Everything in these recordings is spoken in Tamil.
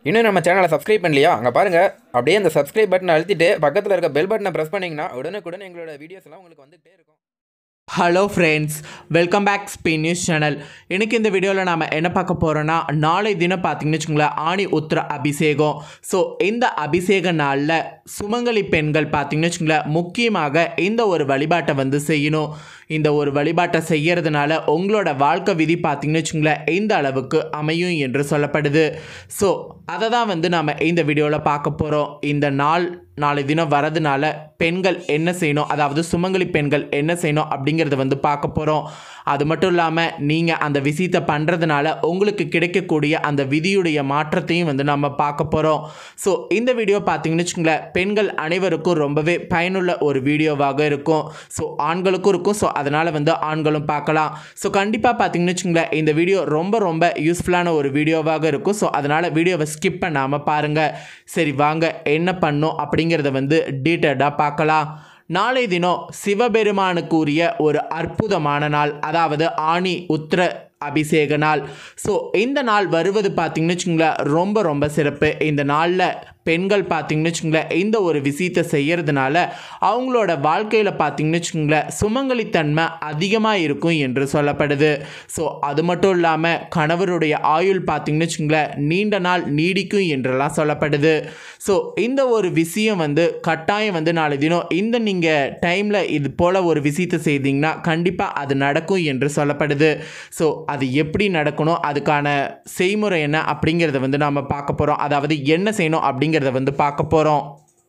இன்னும் நம்ம சேனலை சப்ஸ்கிரைப் பண்ணலையா அங்கே பாருங்கள் அப்படியே அந்த சப்ஸ்கிரைப் பட்டனை அழுத்திட்டு பக்கத்தில் இருக்க பெல் பட்டனை ப்ரெஸ் பண்ணிங்கன்னா உடனுக்குடன் எங்களோட வீடியோஸ் எல்லாம் உங்களுக்கு வந்துகிட்டே இருக்கும் hello friends welcome back Spain news channel இன்னைக்கு இந்த வீடியோவில் நாம் என்ன பார்க்க போகிறோன்னா நாளை தினம் பார்த்தீங்கன்னு வச்சுங்களேன் ஆணி உத்திர அபிஷேகம் ஸோ இந்த அபிஷேக நாளில் சுமங்கலி பெண்கள் பார்த்தீங்கன்னு வச்சுங்களேன் முக்கியமாக இந்த ஒரு வழிபாட்டை வந்து செய்யணும் இந்த ஒரு வழிபாட்டை செய்யறதுனால உங்களோட வாழ்க்கை விதி பார்த்தீங்கன்னு வச்சுங்களேன் இந்த அளவுக்கு அமையும் என்று சொல்லப்படுது ஸோ அதை தான் வந்து நாம் இந்த வீடியோவில் பார்க்க போகிறோம் இந்த நாள் நாளை தினம் வரதுனால பெண்கள் என்ன செய்யணும் அதாவது சுமங்கலி பெண்கள் என்ன செய்யணும் அப்படிங்கிறத வந்து பார்க்க போகிறோம் அது மட்டும் இல்லாமல் நீங்கள் அந்த விஷயத்தை பண்ணுறதுனால உங்களுக்கு கிடைக்கக்கூடிய அந்த விதியுடைய மாற்றத்தையும் வந்து நம்ம பார்க்க போகிறோம் ஸோ இந்த வீடியோ பார்த்தீங்கன்னு வச்சுங்களேன் பெண்கள் அனைவருக்கும் ரொம்பவே பயனுள்ள ஒரு வீடியோவாக இருக்கும் ஸோ ஆண்களுக்கும் இருக்கும் ஸோ அதனால் வந்து ஆண்களும் பார்க்கலாம் ஸோ கண்டிப்பாக பார்த்தீங்கன்னு வச்சுங்களேன் இந்த வீடியோ ரொம்ப ரொம்ப யூஸ்ஃபுல்லான ஒரு வீடியோவாக இருக்கும் ஸோ அதனால் வீடியோவை ஸ்கிப் பண்ணாமல் பாருங்கள் சரி வாங்க என்ன பண்ணும் அப்படிங்கிறத வந்து டீட்டெயிலாக பார்க்கலாம் நாளை தினம் சிவபெருமானுக்குரிய ஒரு அற்புதமான நாள் அதாவது ஆணி உத்திர அபிஷேக நாள் ஸோ இந்த நாள் வருவது பார்த்தீங்கன்னு வச்சுங்களேன் ரொம்ப ரொம்ப சிறப்பு இந்த நாளில் பெண்கள் பார்த்தீங்கன்னு வச்சுங்களேன் இந்த ஒரு விஷயத்தை செய்யறதுனால அவங்களோட வாழ்க்கையில் பார்த்தீங்கன்னு வச்சுங்களேன் சுமங்கலித்தன்மை அதிகமாக இருக்கும் என்று சொல்லப்படுது ஸோ அது மட்டும் இல்லாமல் கணவருடைய ஆயுள் பார்த்தீங்கன்னு வச்சுங்களேன் நீண்ட நாள் நீடிக்கும் என்றெல்லாம் சொல்லப்படுது ஸோ இந்த ஒரு விஷயம் வந்து கட்டாயம் வந்து நாளை தினம் இந்த நீங்கள் டைமில் இது போல் ஒரு விஷயத்தை செய்தீங்கன்னா கண்டிப்பாக அது நடக்கும் என்று சொல்லப்படுது ஸோ அது எப்படி நடக்கணும் அதுக்கான செய்முறை என்ன அப்படிங்கிறத வந்து நாம் பார்க்க போகிறோம் அதாவது என்ன செய்யணும் அப்படிங்கிறத வந்து பார்க்க போகிறோம்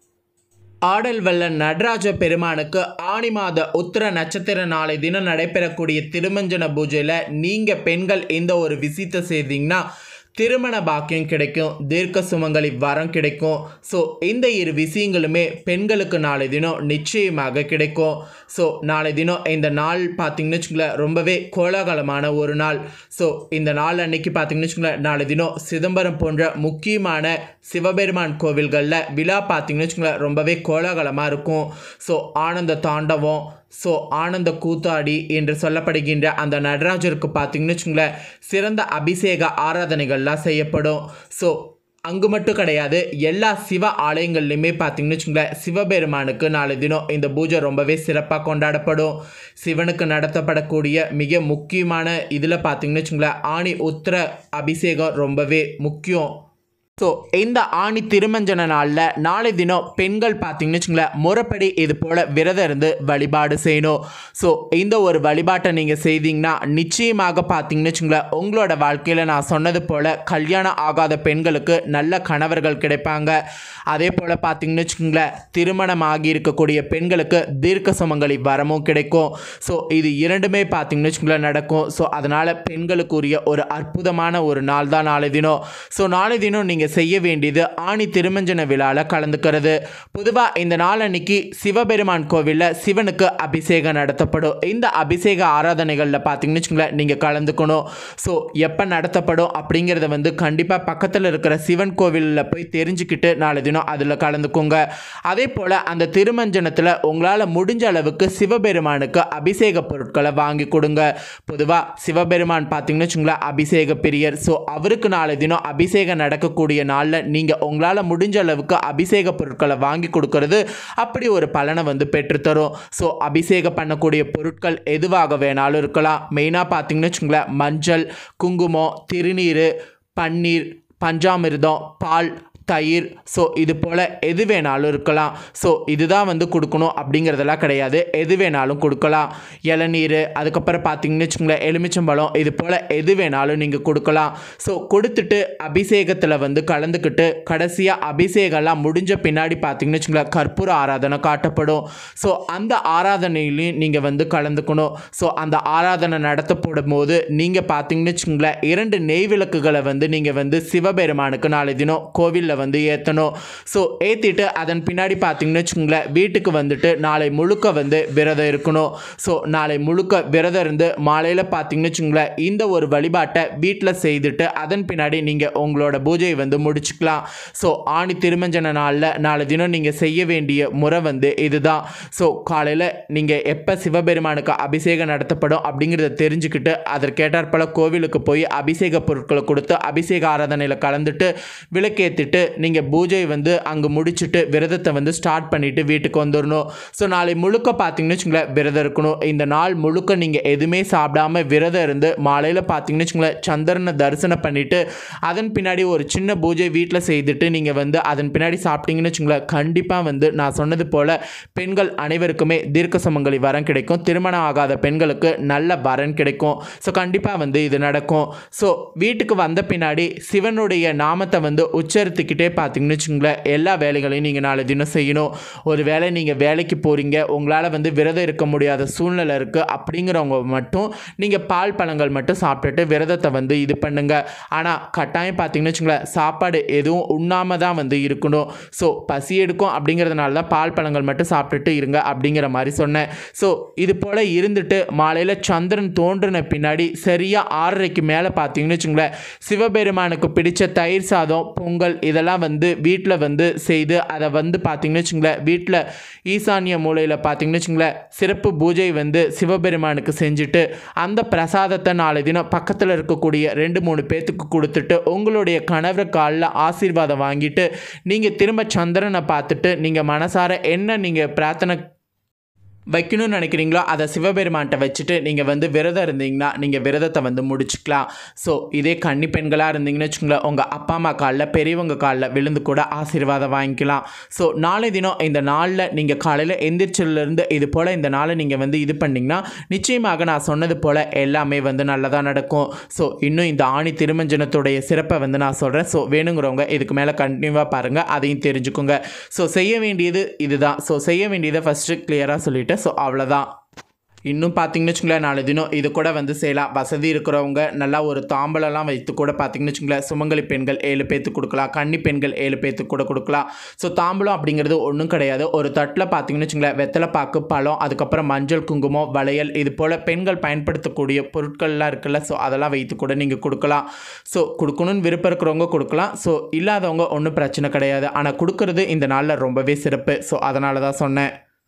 ஆடல் வல்ல நடராஜ பெருமானுக்கு ஆணி மாத உத்திர நட்சத்திர நாளை தினம் நடைபெறக்கூடிய திருமஞ்சன பூஜையில் நீங்கள் பெண்கள் இந்த ஒரு விஷயத்தை செய்தீங்கன்னா திருமண பாக்கியம் கிடைக்கும் தீர்க்க சுமங்கலி வரம் கிடைக்கும் ஸோ இந்த இரு விஷயங்களுமே பெண்களுக்கு நாளை தினம் நிச்சயமாக கிடைக்கும் ஸோ நாளை தினம் இந்த நாள் பார்த்தீங்கன்னு வச்சுங்களேன் ரொம்பவே கோலாகலமான ஒரு நாள் ஸோ இந்த நாள் அன்னைக்கு பார்த்தீங்கன்னு வச்சுங்களேன் நாளை தினம் சிதம்பரம் போன்ற முக்கியமான சிவபெருமான் கோவில்களில் விழா பார்த்தீங்கன்னு வச்சுங்களேன் ரொம்பவே கோலாகலமாக இருக்கும் ஸோ ஆனந்த தாண்டவம் ஸோ ஆனந்த கூத்தாடி என்று சொல்லப்படுகின்ற அந்த நடராஜருக்கு பார்த்தீங்கன்னு வச்சுங்களேன் சிறந்த அபிஷேக ஆராதனைகள்லாம் செய்யப்படும் ஸோ அங்கு மட்டும் கிடையாது எல்லா சிவ ஆலயங்கள்லையுமே பார்த்தீங்கன்னு வச்சுங்களேன் சிவபெருமானுக்கு நாளை தினம் இந்த பூஜை ரொம்பவே சிறப்பாக கொண்டாடப்படும் சிவனுக்கு நடத்தப்படக்கூடிய மிக முக்கியமான இதில் பார்த்தீங்கன்னு வச்சுங்களேன் ஆணி உத்திர அபிஷேகம் ரொம்பவே முக்கியம் ஸோ இந்த ஆணி திருமஞ்சன நாளில் நாளை தினம் பெண்கள் பார்த்தீங்கன்னு வச்சுங்களேன் முறைப்படி இது போல் விரதம் இருந்து வழிபாடு செய்யணும் ஸோ இந்த ஒரு வழிபாட்டை நீங்கள் செய்தீங்கன்னா நிச்சயமாக பார்த்தீங்கன்னு வச்சுங்களேன் உங்களோட வாழ்க்கையில் நான் சொன்னது போல் கல்யாணம் ஆகாத பெண்களுக்கு நல்ல கணவர்கள் கிடைப்பாங்க அதே போல் பார்த்தீங்கன்னு வச்சுங்களேன் திருமணம் ஆகி இருக்கக்கூடிய பெண்களுக்கு தீர்க்க சுமங்கலி வரமும் கிடைக்கும் ஸோ இது இரண்டுமே பார்த்தீங்கன்னு வச்சுங்களேன் நடக்கும் ஸோ அதனால் பெண்களுக்குரிய ஒரு அற்புதமான ஒரு நாள் தான் நாளை தினம் ஸோ நாளை தினம் நீங்கள் செய்ய வேண்டியது ஆணி திருமஞ்சன விழாவில் கலந்துக்கிறது பொதுவாக இந்த நாள் அன்னைக்கு சிவபெருமான் கோவிலில் சிவனுக்கு அபிஷேகம் நடத்தப்படும் இந்த அபிஷேக ஆராதனைகளில் பார்த்தீங்கன்னு வச்சுங்களேன் நீங்கள் கலந்துக்கணும் ஸோ எப்போ நடத்தப்படும் அப்படிங்கிறத வந்து கண்டிப்பாக பக்கத்தில் இருக்கிற சிவன் கோவிலில் போய் தெரிஞ்சுக்கிட்டு நாளை தினம் அதில் கலந்துக்கோங்க அதே போல் அந்த திருமஞ்சனத்தில் உங்களால் முடிஞ்ச அளவுக்கு சிவபெருமானுக்கு அபிஷேக பொருட்களை வாங்கி கொடுங்க பொதுவாக சிவபெருமான் பார்த்தீங்கன்னு வச்சுங்களேன் அபிஷேக பிரியர் ஸோ அவருக்கு நாளை தினம் அபிஷேகம் நடக்கக்கூடிய நாளில் நீங்கள் உங்களால் முடிஞ்ச அளவுக்கு அபிஷேக பொருட்களை வாங்கி கொடுக்கறது அப்படி ஒரு பலனை வந்து பெற்றுத்தரும் ஸோ அபிஷேகம் பண்ணக்கூடிய பொருட்கள் எதுவாக வேணாலும் இருக்கலாம் மெயினாக பார்த்தீங்கன்னு வச்சுங்களேன் மஞ்சள் குங்குமம் திருநீர் பன்னீர் பஞ்சாமிர்தம் பால் தயிர் ஸோ இது போல் எது வேணாலும் இருக்கலாம் ஸோ இதுதான் வந்து கொடுக்கணும் அப்படிங்கிறதெல்லாம் கிடையாது எது வேணாலும் கொடுக்கலாம் இளநீர் அதுக்கப்புறம் பார்த்தீங்கன்னு வச்சுங்களேன் எலுமிச்சம்பழம் இது போல் எது வேணாலும் நீங்கள் கொடுக்கலாம் ஸோ கொடுத்துட்டு அபிஷேகத்தில் வந்து கலந்துக்கிட்டு கடைசியாக அபிஷேகம்லாம் முடிஞ்ச பின்னாடி பார்த்தீங்கன்னு வச்சுங்களேன் கற்பூர ஆராதனை காட்டப்படும் ஸோ அந்த ஆராதனையிலையும் நீங்கள் வந்து கலந்துக்கணும் ஸோ அந்த ஆராதனை நடத்தப்படும் போது நீங்கள் பார்த்தீங்கன்னு வச்சுங்களேன் இரண்டு நெய் விளக்குகளை வந்து நீங்கள் வந்து சிவபெருமானுக்கு நாளை தினம் கோவிலில் பூஜையில் வந்து ஏற்றணும் ஸோ ஏற்றிட்டு அதன் பின்னாடி பார்த்தீங்கன்னு வச்சுக்கோங்களேன் வீட்டுக்கு வந்துட்டு நாளை முழுக்க வந்து விரதம் இருக்கணும் ஸோ நாளை முழுக்க விரதம் இருந்து மாலையில் பார்த்தீங்கன்னு வச்சுக்கோங்களேன் இந்த ஒரு வழிபாட்டை வீட்டில் செய்துட்டு அதன் பின்னாடி நீங்கள் உங்களோட பூஜையை வந்து முடிச்சுக்கலாம் ஸோ ஆணி திருமஞ்சன நாளில் நாளை தினம் நீங்கள் செய்ய வேண்டிய முறை வந்து இதுதான் ஸோ காலையில் நீங்கள் எப்போ சிவபெருமானுக்கு அபிஷேகம் நடத்தப்படும் அப்படிங்கிறத தெரிஞ்சுக்கிட்டு அதற்கேட்டாற்போல் கோவிலுக்கு போய் அபிஷேக பொருட்களை கொடுத்து அபிஷேக ஆராதனையில் கலந்துட்டு விளக்கேற்றிட்டு நீங்கள் பூஜை வந்து அங்கே முடிச்சுட்டு விரதத்தை வந்து ஸ்டார்ட் பண்ணிவிட்டு வீட்டுக்கு வந்துடணும் ஸோ நாளை முழுக்க பார்த்தீங்கன்னு வச்சுங்களேன் விரதம் இருக்கணும் இந்த நாள் முழுக்க நீங்கள் எதுவுமே சாப்பிடாம விரதம் இருந்து மாலையில் பார்த்தீங்கன்னு வச்சுங்களேன் சந்திரனை தரிசனம் பண்ணிவிட்டு அதன் பின்னாடி ஒரு சின்ன பூஜை வீட்டில் செய்துட்டு நீங்கள் வந்து அதன் பின்னாடி சாப்பிட்டீங்கன்னு வச்சுங்களேன் கண்டிப்பாக வந்து நான் சொன்னது போல் பெண்கள் அனைவருக்குமே தீர்க்க சுமங்கலி வரம் கிடைக்கும் திருமணம் ஆகாத பெண்களுக்கு நல்ல வரன் கிடைக்கும் ஸோ கண்டிப்பாக வந்து இது நடக்கும் ஸோ வீட்டுக்கு வந்த பின்னாடி சிவனுடைய நாமத்தை வந்து உச்சரித்துக்கிட்டே பார்த்தீங்கன்னு வச்சுங்களேன் எல்லா வேலைகளையும் நீங்கள் நாளை தினம் செய்யணும் ஒரு வேளை நீங்கள் வேலைக்கு போகிறீங்க உங்களால் வந்து விரதம் இருக்க முடியாத சூழ்நிலை இருக்குது அப்படிங்கிறவங்க மட்டும் நீங்கள் பால் பழங்கள் மட்டும் சாப்பிட்டுட்டு விரதத்தை வந்து இது பண்ணுங்க ஆனால் கட்டாயம் பார்த்தீங்கன்னு வச்சுங்களேன் சாப்பாடு எதுவும் உண்ணாம தான் வந்து இருக்கணும் ஸோ பசி எடுக்கும் அப்படிங்கிறதுனால தான் பால் பழங்கள் மட்டும் சாப்பிட்டுட்டு இருங்க அப்படிங்கிற மாதிரி சொன்னேன் ஸோ இது போல் இருந்துட்டு மாலையில் சந்திரன் தோன்றின பின்னாடி சரியாக ஆறரைக்கு மேலே பார்த்தீங்கன்னு வச்சுங்களேன் சிவபெருமானுக்கு பிடிச்ச தயிர் சாதம் பொங்கல் இதெல்லாம் வந்து வீட்டில் வந்து செய்து அதை வந்து பார்த்தீங்கன்னு வச்சுங்களேன் வீட்டில் ஈசானிய மூலையில் பார்த்தீங்கன்னு வச்சுங்களேன் சிறப்பு பூஜை வந்து சிவபெருமானுக்கு செஞ்சுட்டு அந்த பிரசாதத்தை நாளை தினம் பக்கத்தில் இருக்கக்கூடிய ரெண்டு மூணு பேத்துக்கு கொடுத்துட்டு உங்களுடைய கணவர் காலில் ஆசீர்வாதம் வாங்கிட்டு நீங்கள் திரும்ப சந்திரனை பார்த்துட்டு நீங்கள் மனசார என்ன நீங்கள் பிரார்த்தனை வைக்கணும்னு நினைக்கிறீங்களோ அதை சிவபெருமான்கிட்ட வச்சுட்டு நீங்கள் வந்து விரதம் இருந்தீங்கன்னா நீங்கள் விரதத்தை வந்து முடிச்சுக்கலாம் ஸோ இதே கன்னி பெண்களாக இருந்தீங்கன்னு வச்சுங்களேன் உங்கள் அப்பா அம்மா காலில் பெரியவங்க காலில் விழுந்து கூட ஆசீர்வாதம் வாங்கிக்கலாம் ஸோ நாளை தினம் இந்த நாளில் நீங்கள் காலையில் எந்திரிச்சிலேருந்து இது போல் இந்த நாளை நீங்கள் வந்து இது பண்ணிங்கன்னா நிச்சயமாக நான் சொன்னது போல் எல்லாமே வந்து நல்லதாக நடக்கும் ஸோ இன்னும் இந்த ஆணி திருமஞ்சனத்துடைய சிறப்பை வந்து நான் சொல்கிறேன் ஸோ வேணுங்கிறவங்க இதுக்கு மேலே கண்டினியூவாக பாருங்கள் அதையும் தெரிஞ்சுக்கோங்க ஸோ செய்ய வேண்டியது இதுதான் ஸோ செய்ய வேண்டியதை ஃபஸ்ட்டு கிளியராக சொல்லிவிட்டு ஸோ அவ்வளோதான் இன்னும் பார்த்தீங்கன்னு வச்சுங்களேன் நாலு தினம் இது கூட வந்து செய்யலாம் வசதி இருக்கிறவங்க நல்லா ஒரு தாம்பலம்லாம் வைத்து கூட பார்த்தீங்கன்னு வச்சுங்களேன் சுமங்கலி பெண்கள் ஏழு பேர்த்துக்கு கொடுக்கலாம் கன்னி பெண்கள் ஏழு பேர்த்துக்கு கூட கொடுக்கலாம் ஸோ தாம்பலம் அப்படிங்கிறது ஒன்றும் கிடையாது ஒரு தட்டில் பார்த்தீங்கன்னு வச்சுங்களேன் வெத்தலை பாக்கு பழம் அதுக்கப்புறம் மஞ்சள் குங்குமம் வளையல் இது போல் பெண்கள் பயன்படுத்தக்கூடிய பொருட்கள்லாம் இருக்குல்ல ஸோ அதெல்லாம் வைத்து கூட நீங்கள் கொடுக்கலாம் ஸோ கொடுக்கணும்னு விருப்பம் இருக்கிறவங்க கொடுக்கலாம் ஸோ இல்லாதவங்க ஒன்றும் பிரச்சனை கிடையாது ஆனால் கொடுக்கறது இந்த நாளில் ரொம்பவே சிறப்பு ஸோ அதனால தான் சொன்னேன்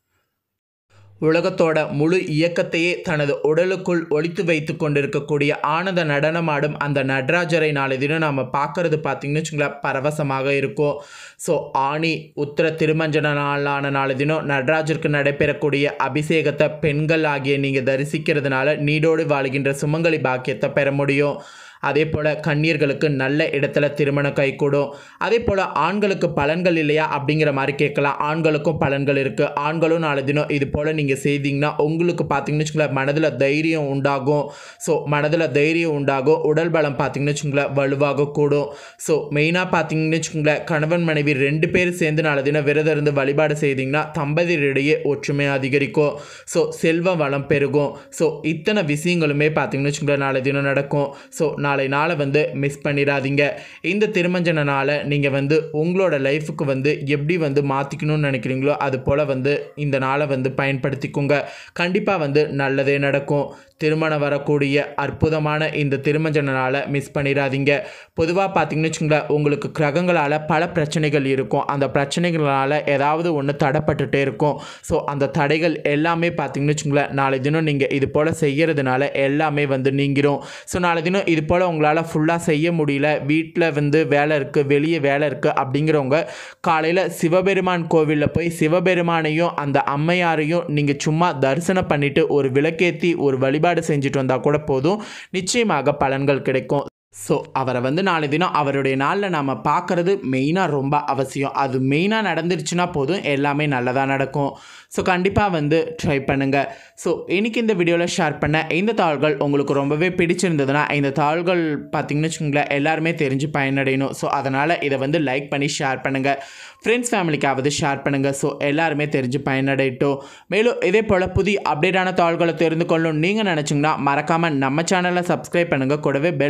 உலகத்தோட முழு இயக்கத்தையே தனது உடலுக்குள் ஒழித்து வைத்து கொண்டிருக்கக்கூடிய ஆனந்த நடனமாடும் அந்த நடராஜரை நாளை தினம் நாம் பார்க்கறது பார்த்திங்கன்னு வச்சுங்களேன் பரவசமாக இருக்கும் ஸோ ஆணி உத்திர திருமஞ்சன நாளான நாளை தினம் நடராஜருக்கு நடைபெறக்கூடிய அபிஷேகத்தை பெண்கள் ஆகிய நீங்கள் தரிசிக்கிறதுனால நீடோடு வாழ்கின்ற சுமங்கலி பாக்கியத்தை பெற முடியும் அதே போல் கன்னியர்களுக்கு நல்ல இடத்துல திருமணம் கைகூடும் அதே போல் ஆண்களுக்கு பலன்கள் இல்லையா அப்படிங்கிற மாதிரி கேட்கலாம் ஆண்களுக்கும் பலன்கள் இருக்குது ஆண்களும் நாலு தினம் இது போல் நீங்கள் செய்தீங்கன்னா உங்களுக்கு பார்த்தீங்கன்னு வச்சுங்களேன் மனதில் தைரியம் உண்டாகும் ஸோ மனதில் தைரியம் உண்டாகும் உடல் பலம் பார்த்தீங்கன்னு வச்சுங்களேன் வலுவாக கூடும் ஸோ மெயினாக பார்த்தீங்கன்னு வச்சுங்களேன் கணவன் மனைவி ரெண்டு பேர் சேர்ந்து நாலு தினம் விரதம் இருந்து வழிபாடு செய்தீங்கன்னா தம்பதியரிடையே ஒற்றுமை அதிகரிக்கும் ஸோ செல்வ வளம் பெருகும் ஸோ இத்தனை விஷயங்களுமே பார்த்தீங்கன்னு வச்சுங்களேன் நாளை தினம் நடக்கும் ஸோ நாளை நாளை வந்து மிஸ் பண்ணிடாதீங்க இந்த திருமஞ்சன நாளை நீங்கள் வந்து உங்களோட லைஃபுக்கு வந்து எப்படி வந்து மாற்றிக்கணும்னு நினைக்கிறீங்களோ அது போல் வந்து இந்த நாளை வந்து பயன்படுத்திக்கோங்க கண்டிப்பாக வந்து நல்லதே நடக்கும் திருமணம் வரக்கூடிய அற்புதமான இந்த திருமஞ்சன நாளை மிஸ் பண்ணிடாதீங்க பொதுவாக பார்த்தீங்கன்னு வச்சுங்களேன் உங்களுக்கு கிரகங்களால் பல பிரச்சனைகள் இருக்கும் அந்த பிரச்சனைகளால் ஏதாவது ஒன்று தடைப்பட்டுட்டே இருக்கும் ஸோ அந்த தடைகள் எல்லாமே பார்த்தீங்கன்னு வச்சுங்களேன் நாளை தினம் நீங்கள் இது போல் செய்கிறதுனால எல்லாமே வந்து நீங்கிரும் ஸோ நாளை தினம் இது போல் உங்களால் ஃபுல்லாக செய்ய முடியல வீட்டில் வந்து வேலை இருக்குது வெளியே வேலை இருக்குது அப்படிங்கிறவங்க காலையில் சிவபெருமான் கோவிலில் போய் சிவபெருமானையும் அந்த அம்மையாரையும் நீங்கள் சும்மா தரிசனம் பண்ணிவிட்டு ஒரு விளக்கேற்றி ஒரு வழிபாடு செஞ்சுட்டு வந்தால் கூட போதும் நிச்சயமாக பலன்கள் கிடைக்கும் ஸோ அவரை வந்து நாளை தினம் அவருடைய நாளில் நாம் பார்க்குறது மெயினாக ரொம்ப அவசியம் அது மெயினாக நடந்துருச்சுன்னா போதும் எல்லாமே நல்லதாக நடக்கும் ஸோ கண்டிப்பாக வந்து ட்ரை பண்ணுங்கள் ஸோ இன்றைக்கி இந்த வீடியோவில் ஷேர் பண்ண இந்த தாள்கள் உங்களுக்கு ரொம்பவே பிடிச்சிருந்ததுன்னா இந்த தாள்கள் பார்த்திங்கன்னு வச்சுக்கோங்களேன் எல்லாருமே தெரிஞ்சு பயனடையணும் ஸோ அதனால் இதை வந்து லைக் பண்ணி ஷேர் பண்ணுங்கள் ஃப்ரெண்ட்ஸ் ஃபேமிலிக்காவது ஷேர் பண்ணுங்கள் ஸோ எல்லாருமே தெரிஞ்சு பயனடையட்டும் மேலும் இதே போல் புதிய அப்டேட்டான தாள்களை தெரிந்து கொள்ளணும் நீங்கள் நினச்சிங்கன்னா மறக்காமல் நம்ம சேனலை சப்ஸ்கிரைப் பண்ணுங்கள் கூடவே பெல் பண்ண ப்ரெஸ்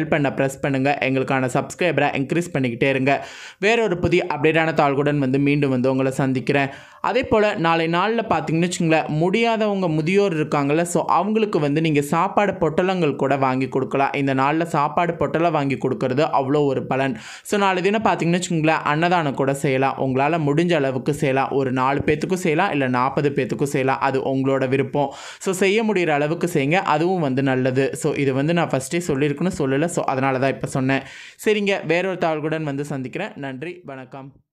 ப்ரெஸ் பண்ணுங்கள் எங்களுக்கான சப்ஸ்கிரைபரை இன்க்ரீஸ் பண்ணிக்கிட்டே இருங்க வேற ஒரு புதிய அப்டேட்டான தாள்களுடன் வந்து மீண்டும் வந்து உங்களை சந்திக்கிறேன் அதே போல் நாளை நாளில் பார்த்தீங்கன்னு வச்சுங்களேன் முடியாதவங்க முதியோர் இருக்காங்கல்ல ஸோ அவங்களுக்கு வந்து நீங்கள் சாப்பாடு பொட்டலங்கள் கூட வாங்கி கொடுக்கலாம் இந்த நாளில் சாப்பாடு பொட்டலம் வாங்கி கொடுக்கறது அவ்வளோ ஒரு பலன் ஸோ நாளை தினம் பார்த்தீங்கன்னு வச்சுங்களேன் அன்னதானம் கூட செய்யலாம் உங்களால் முடிஞ்ச அளவுக்கு செய்யலாம் ஒரு நாலு பேத்துக்கும் செய்யலாம் இல்லை நாற்பது பேத்துக்கும் செய்யலாம் அது உங்களோட விருப்பம் ஸோ செய்ய முடிகிற அளவுக்கு செய்யுங்க அதுவும் வந்து நல்லது ஸோ இது வந்து நான் ஃபஸ்ட்டே சொல்லியிருக்குன்னு சொல்லலை ஸோ அதனால தான் இப்போ சொன்னேன் சரிங்க வேறொரு தாள்களுடன் வந்து சந்திக்கிறேன் நன்றி வணக்கம்